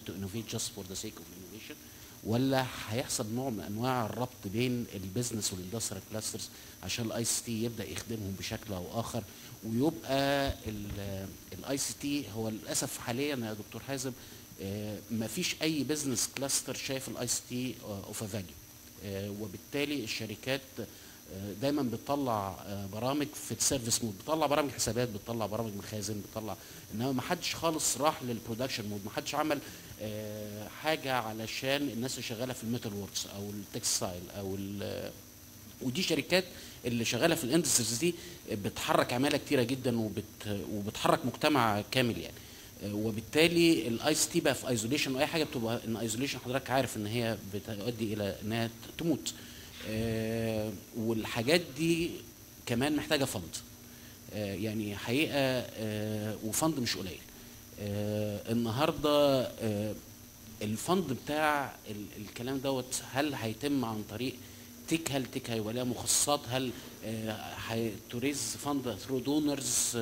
to innovate just for the sake of innovation ولا هيحصل نوع من انواع الربط بين البيزنس والاندستريال كلاسترز عشان الاي سي تي يبدا يخدمهم بشكل او اخر ويبقى الاي سي تي هو للاسف حاليا يا دكتور حازم ما فيش اي بزنس كلاستر شايف الاي سي تي اوف فاليو وبالتالي الشركات آه، دايما بتطلع آه، برامج في السيرفيس مود بتطلع برامج حسابات بتطلع برامج مخازن بتطلع انما ما حدش خالص راح للبرودكشن مود ما حدش عمل آه، حاجه علشان الناس اللي شغاله في الميتال ووركس او التكستايل او ال- ودي شركات اللي شغاله في الاندستريز دي بتحرك عماله كتيره جدا وبت وبتحرك مجتمع كامل يعني آه، وبالتالي الاي سي تي بقى في ايزوليشن واي حاجه بتبقى ان ايزوليشن حضرتك عارف ان هي بتؤدي الى انها تموت آه، والحاجات دي كمان محتاجه فند آه، يعني حقيقه آه، وفند مش قليل آه، النهارده آه، الفند بتاع ال- الكلام دوت هل هيتم عن طريق تيك هل تيك هيبقى لها مخصصات هل هتريز فند ثرو دونرز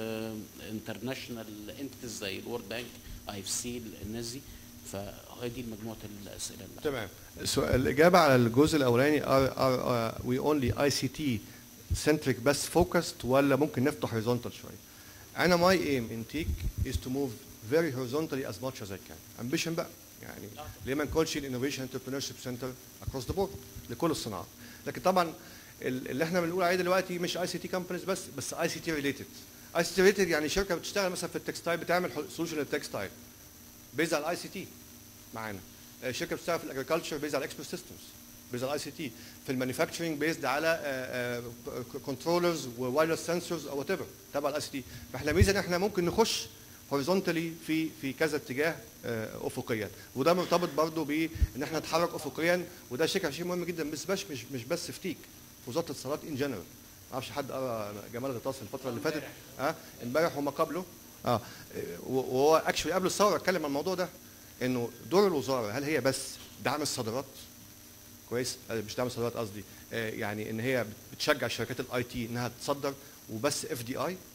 انترناشونال انتيز زي الورد بانك اي اف سي الناس دي فهي دي مجموعه الاسئله اللي تمام السؤال الاجابه على الجزء الاولاني ار ار وي اونلي اي سي تي centric بس focused ولا ممكن نفتح horizontal شويه انا my aim in TIC is to move very horizontally as much as I can ambition بقى يعني ليه ما نكونش الانوفيشن entrepreneurship center across the board لكل الصناعات لكن طبعا ال- اللي احنا بنقول عليه دلوقتي مش اي سي تي كومبانيز بس بس اي سي تي ريليتد اي سي تي ريليتد يعني شركه بتشتغل مثلا في التكستايل بتعمل سولوشن للتكستايل بيز على الاي سي تي معانا آه، شركه بتشتغل في الاجريكلتشر بيز على اكسبرت سيستمز بيز على الاي سي تي في المانيفاكتشرنج بيزد على كنترولرز ووايرلس سنسورز او وات ايفر تبع الاي سي تي فاحنا ميزه ان احنا ممكن نخش هوريزونتالي في في كذا اتجاه آه، افقيا وده مرتبط برضه بان احنا نتحرك افقيا وده شيء شيء مهم جدا بس بس مش مش بس في تيك في وزاره الاتصالات ان جنرال ما اعرفش حد قرا جمال غطاس الفتره اللي فاتت اه امبارح وما قبله اه وهو اكشلي قبل الثوره اتكلم عن الموضوع ده انه دور الوزاره هل هي بس دعم الصادرات كويس آه، مش دعم الصادرات قصدي آه، يعني ان هي بتشجع شركات الاي تي انها تصدر وبس اف دي اي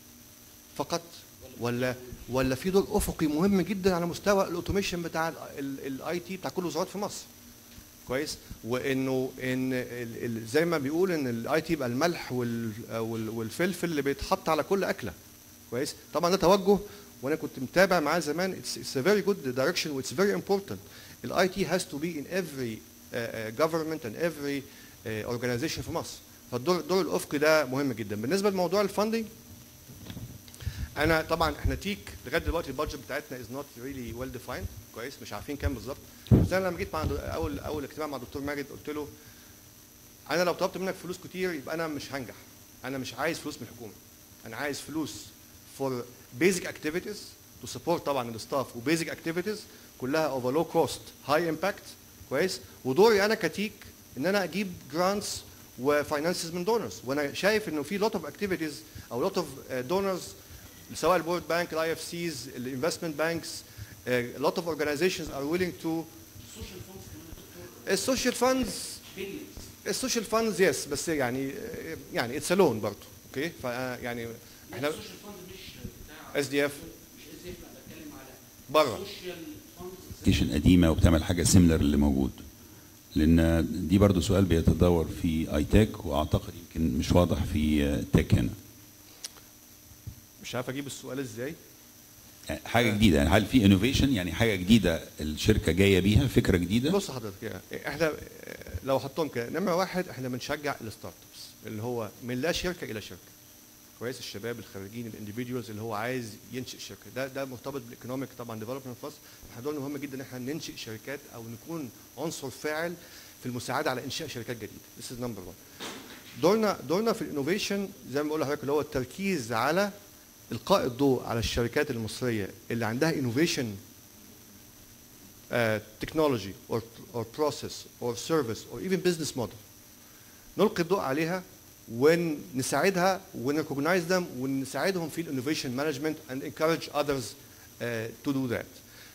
فقط ولا ولا في دور افقي مهم جدا على مستوى الاوتوميشن بتاع الاي تي بتاع كل الوزارات في مصر كويس وانه ان ال- ال- زي ما بيقول ان الاي تي يبقى الملح وال- وال- والفلفل اللي بيتحط على كل اكله كويس طبعا ده توجه وانا كنت متابع معاه زمان it's, it's a very good direction it's very important الاي تي has to be in every uh, uh, government and every uh, organization في مصر فالدور الدور الافقي ده مهم جدا بالنسبه لموضوع الفاندنج انا طبعا احنا تيك لغايه دلوقتي البادجت بتاعتنا از نوت ريلي ويل ديفايند كويس مش عارفين كام بالظبط بس انا لما جيت مع اول اول اجتماع مع الدكتور ماجد قلت له انا لو طلبت منك فلوس كتير يبقى انا مش هنجح انا مش عايز فلوس من الحكومه انا عايز فلوس فور بيزك اكتيفيتيز تو سبورت طبعا الستاف وبيزك اكتيفيتيز كلها اوفر لو كوست هاي امباكت كويس ودوري انا كتيك ان انا اجيب جرانتس وفاينانسز من دونرز وانا شايف انه في لوت اوف اكتيفيتيز او لوت اوف دونرز سواء البورد بانك الاي اف سيز الانفستمنت بانكس لوت اوف اورجانيزيشنز ار ويلينج تو السوشيال فاندز السوشيال فاندز يس بس يعني يعني اتس لون برضه اوكي فيعني احنا اس دي اف بره ابلكيشن قديمه وبتعمل حاجه سيميلر اللي موجود لان دي برضو سؤال بيتدور في اي تك واعتقد يمكن مش واضح في تك هنا مش عارف اجيب السؤال ازاي يعني حاجه جديده يعني هل في انوفيشن يعني حاجه جديده الشركه جايه بيها فكره جديده بص حضرتك يعني احنا لو حطهم كده نمره واحد احنا بنشجع الستارت ابس اللي هو من لا شركه الى شركه كويس الشباب الخريجين الانديفيدوالز اللي هو عايز ينشئ شركه ده ده مرتبط بالايكونوميك طبعا ديفلوبمنت في مصر احنا دول مهم جدا ان احنا ننشئ شركات او نكون عنصر فاعل في المساعده على انشاء شركات جديده This is number one دورنا دورنا في الانوفيشن زي ما بقول لحضرتك اللي هو التركيز على القاء الضوء على الشركات المصريه اللي عندها انوفيشن تكنولوجي or or process or service or even business model نلقي الضوء عليها ونساعدها ونركوجنايز them ونساعدهم في الانوفيشن مانجمنت and encourage others uh, to do that.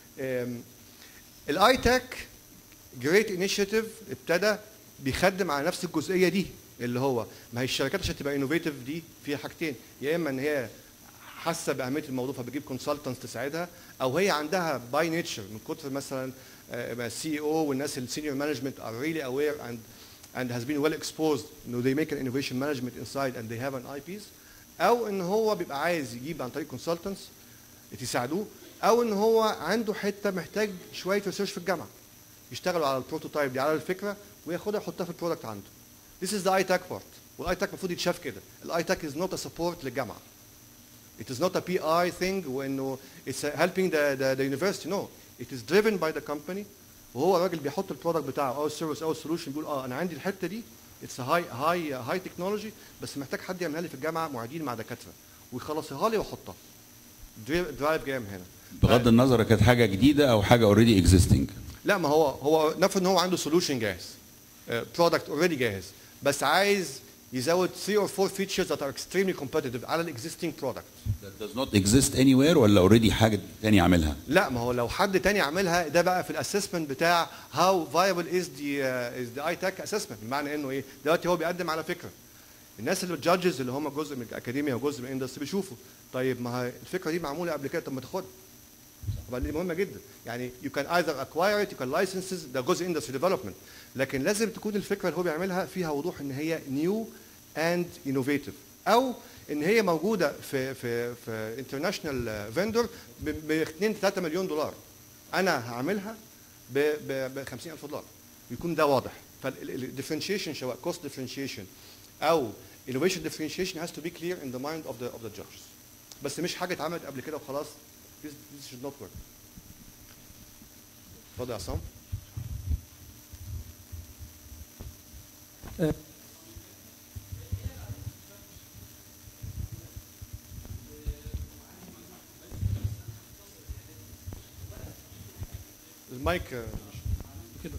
الاي تك جريت انيشيتيف ابتدى بيخدم على نفس الجزئيه دي اللي هو ما هي الشركات عشان تبقى انوفيتيف دي فيها حاجتين يا اما ان هي حاسه باهميه الموضوع فبتجيب كونسلتنتس تساعدها او هي عندها باي نيتشر من كتر مثلا السي او والناس السينيور مانجمنت ار ريلي اوير اند and has been well exposed انه they make an innovation management inside and they have an IPs او ان هو بيبقى عايز يجيب عن طريق consultants يساعدوه او ان هو عنده حته محتاج شويه ريسيرش في الجامعه يشتغلوا على البروتوتايب دي على الفكره وياخدها يحطها في البرودكت عنده This is the iTech part والاي تك المفروض يتشاف كده الاي تك is not a support للجامعه It is not a PI thing وانه it's helping the, the, the university no it is driven by the company وهو الراجل بيحط البرودكت بتاعه او السيرفيس او السولوشن بيقول اه انا عندي الحته دي اتس هاي هاي هاي تكنولوجي بس محتاج حد يعملها لي في الجامعه معيدين مع دكاتره ويخلصها لي واحطها درايف جاي من هنا بغض النظر كانت حاجه جديده او حاجه اوريدي اكزيستنج لا ما هو هو نفرض ان هو عنده سولوشن جاهز برودكت اوريدي جاهز بس عايز يزود 3 or 4 features that are extremely competitive على الاكزيستنج برودكت that does not exist anywhere ولا اوريدي حاجه تاني عاملها لا ما هو لو حد تاني عاملها ده بقى في الاسسمنت بتاع هاو فايبل از دي از ذا اي تك اسسمنت بمعنى انه ايه دلوقتي هو بيقدم على فكره الناس اللي الجادجز اللي هم جزء من الاكاديميا وجزء من الاندستري بيشوفوا طيب ما هي الفكره دي معموله قبل كده طب ما تاخدها طبعا دي مهمه جدا يعني you can either acquire it you can license it ده جزء اندستري ديفلوبمنت لكن لازم تكون الفكره اللي هو بيعملها فيها وضوح ان هي نيو اند انوفيتيف او ان هي موجوده في في في انترناشونال فيندور ب 2 3 مليون دولار انا هعملها ب 50000 دولار يكون ده واضح فالديفرنشيشن سواء كوست ديفرنشيشن او innovation differentiation has to be clear in the mind of the of the judges بس مش حاجه اتعملت قبل كده وخلاص this, this should not work اتفضل يا عصام المايك آه، كده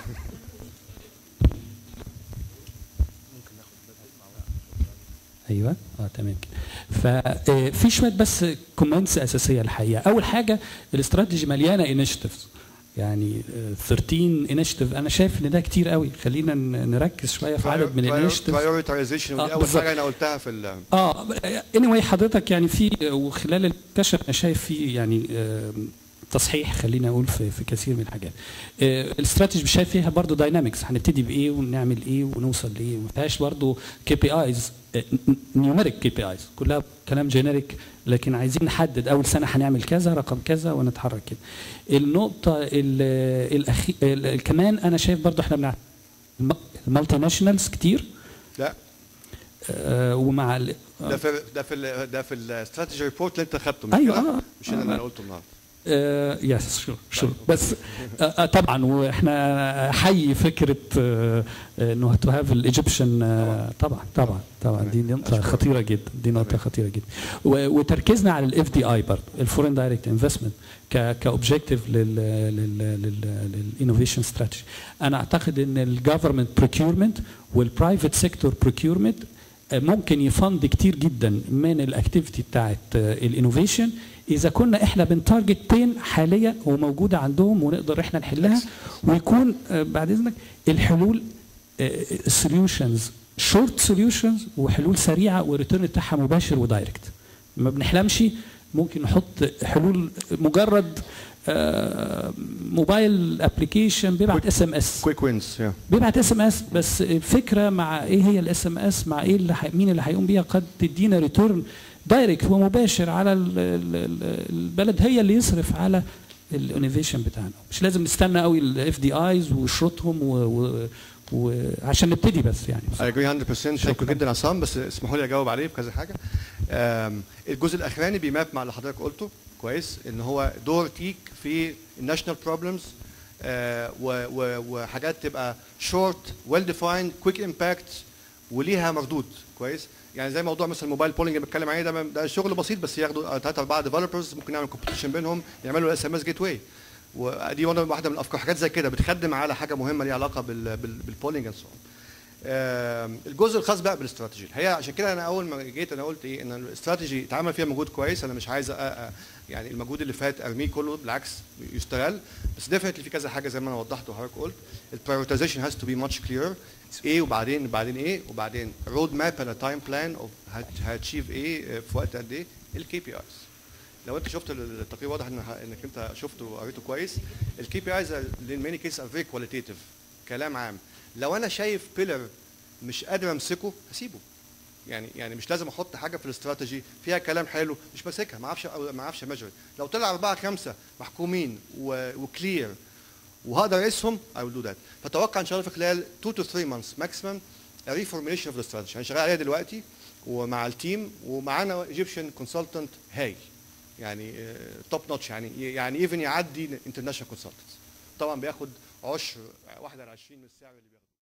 ايوه اه تمام كده ففي شويه بس كومنتس اساسيه الحقيقه اول حاجه الاستراتيجي مليانه انيشيتيفز يعني آه، 13 انيشيتيف انا شايف ان ده كتير قوي خلينا ن- نركز شويه في عدد من prior- الانيشيتيفز prioritization ودي آه، اول بالظبط. حاجه انا قلتها في ال اه anyway حضرتك يعني في وخلال الكشف انا شايف في يعني آم، تصحيح خلينا اقول في في كثير من الحاجات. آه، الاستراتيجي شايف فيها برضه داينامكس هنبتدي بايه ونعمل ايه ونوصل لايه ما فيهاش برضه كي بي ايز نيوميريك كي بي ايز كلها كلام جينيريك لكن عايزين نحدد اول سنه هنعمل كذا رقم كذا ونتحرك كده. النقطه ال- الأخي... ال- كمان انا شايف برضه احنا بنع المالتي ناشونالز كتير لا آه، ومع ال- ده في ده في ال ده في الاستراتيجي ريبورت اللي انت خدته مش أيوة، كده؟ آه. مش انا اللي انا قلته النهارده يس شور شور بس آه، آه، طبعا واحنا حي فكره آه، آه، انه تو هاف الايجيبشن طبعا طبعا طبعا دي نقطه أشكرك. خطيره جدا دي نقطه تمام. خطيره جدا و- وتركيزنا على الاف دي اي برضه الفورين دايركت انفستمنت كاوبجيكتيف للانوفيشن استراتيجي انا اعتقد ان الجفرمنت بروكيورمنت والبرايفت سيكتور بروكيورمنت ممكن يفند كتير جدا من الاكتيفيتي بتاعت الانوفيشن اذا كنا احنا بنتارجت بين حاليه وموجوده عندهم ونقدر احنا نحلها ويكون آه، بعد اذنك الحلول سوليوشنز شورت سوليوشنز وحلول سريعه والريتيرن بتاعها مباشر ودايركت ما بنحلمش ممكن نحط حلول مجرد آه، موبايل ابلكيشن بيبعت اس ام اس كويك وينز بيبعت اس ام اس بس الفكره مع ايه هي الاس ام اس مع ايه اللي حي... مين اللي هيقوم بيها قد تدينا ريتيرن دايركت ومباشر على ال- ال- ال- البلد هي اللي يصرف على الانوفيشن بتاعنا مش لازم نستنى قوي الاف دي ايز وشروطهم و... و... وعشان نبتدي بس يعني I agree 100% شكرا شكراً. جدا عصام بس اسمحوا لي اجاوب عليه بكذا حاجه آم، الجزء الاخراني بيماب مع اللي حضرتك قلته كويس ان هو دور تيك في الناشونال بروبلمز وحاجات تبقى شورت ويل ديفايند كويك امباكت وليها مردود كويس يعني زي موضوع مثلا الموبايل بولينج اللي بتكلم عليه ده ده شغل بسيط بس ياخدوا ثلاثه اربعه ديفلوبرز ممكن نعمل كومبيتيشن بينهم يعملوا اس ام اس جيت واي ودي واحده واحده من الافكار حاجات زي كده بتخدم على حاجه مهمه ليها علاقه بال بالبولينج اند سو آم، الجزء الخاص بقى بالاستراتيجي الحقيقه عشان كده انا اول ما جيت انا قلت ايه ان الاستراتيجي اتعمل فيها مجهود كويس انا مش عايز أ- أ- يعني المجهود اللي فات ارميه كله بالعكس يستغل بس ديفنتلي في كذا حاجه زي ما انا وضحت وحضرتك قلت البريورتيزيشن هاز تو بي ماتش كلير ايه وبعدين بعدين ايه وبعدين رود ماب اند تايم بلان اوف هتشيف ايه في وقت قد ايه الكي بي ايز لو انت شفت التقرير واضح ان انك انت شفته وقريته كويس الكي بي ايز in many cases are very qualitative كلام عام لو انا شايف بيلر مش قادر امسكه هسيبه يعني يعني مش لازم احط حاجه في الاستراتيجي فيها كلام حلو مش ماسكها ما اعرفش ما اعرفش ميجر لو طلع اربعه خمسه محكومين وكلير وهقدر اقيسهم I will do that فتوقع ان شاء الله في خلال 2 to 3 months maximum a reformulation of the strategy انا شغال عليها دلوقتي ومع التيم ومعانا ايجيبشن كونسلتنت هايل يعني توب نوتش يعني يعني ايفن يعدي انترناشونال كونسلتنتس طبعا بياخد عشر واحد على 20 من السعر اللي بياخده